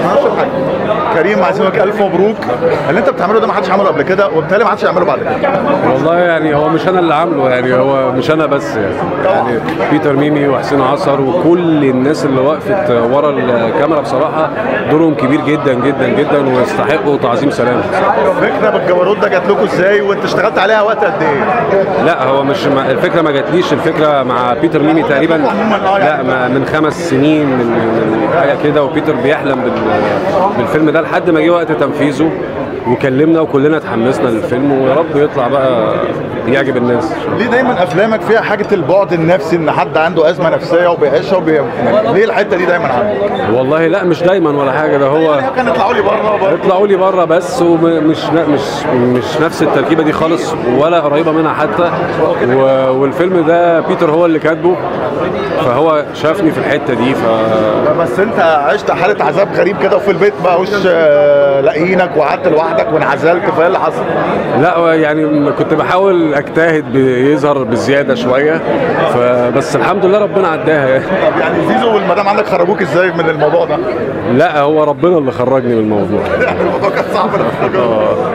باشمهندس الحاج كريم عايزين لك الف مبروك اللي انت بتعمله ده ما حدش عمله قبل كده وبالتالي ما حدش هيعمله بعد كده والله يعني هو مش انا اللي عامله يعني هو مش انا بس يعني, يعني بيتر ميمي وحسين عصر وكل الناس اللي وقفت ورا الكاميرا بصراحه دورهم كبير جدا جدا جدا ويستحقوا تعظيم سلام فكره بالجبروت ده جات لكم ازاي وانت اشتغلت عليها وقت قد ايه؟ لا هو مش ما الفكره ما جاتليش الفكره مع بيتر ميمي تقريبا لا ما من خمس سنين من, من حاجه كده وبيتر بيحلم بال بالفيلم ده لحد ما جه وقت تنفيذه وكلمنا وكلنا اتحمسنا للفيلم ويا رب يطلع بقى يعجب الناس ليه دايما افلامك فيها حاجه البعد النفسي ان حد عنده ازمه نفسيه وبيعيشها وبي... ليه الحته دي دايما عندك؟ والله لا مش دايما ولا حاجه ده هو كان يطلعوا لي بره برضه يطلعوا لي بره بس ومش مش مش نفس التركيبه دي خالص ولا قريبه منها حتى و... والفيلم ده بيتر هو اللي كاتبه فهو شافني في الحته دي ف بس انت عشت حاله عذاب غريب كده وفي البيت بقى وش آه، لاقيينك وقعدت لوحدك وانعزلت فايه اللي حصل؟ لا يعني كنت بحاول اجتهد بيظهر بزياده شويه فبس الحمد لله ربنا عداها يعني طب يعني زيزو والمدام عندك خرجوك ازاي من الموضوع ده؟ لا هو ربنا اللي خرجني من الموضوع الموضوع كان صعب للدرجة دي.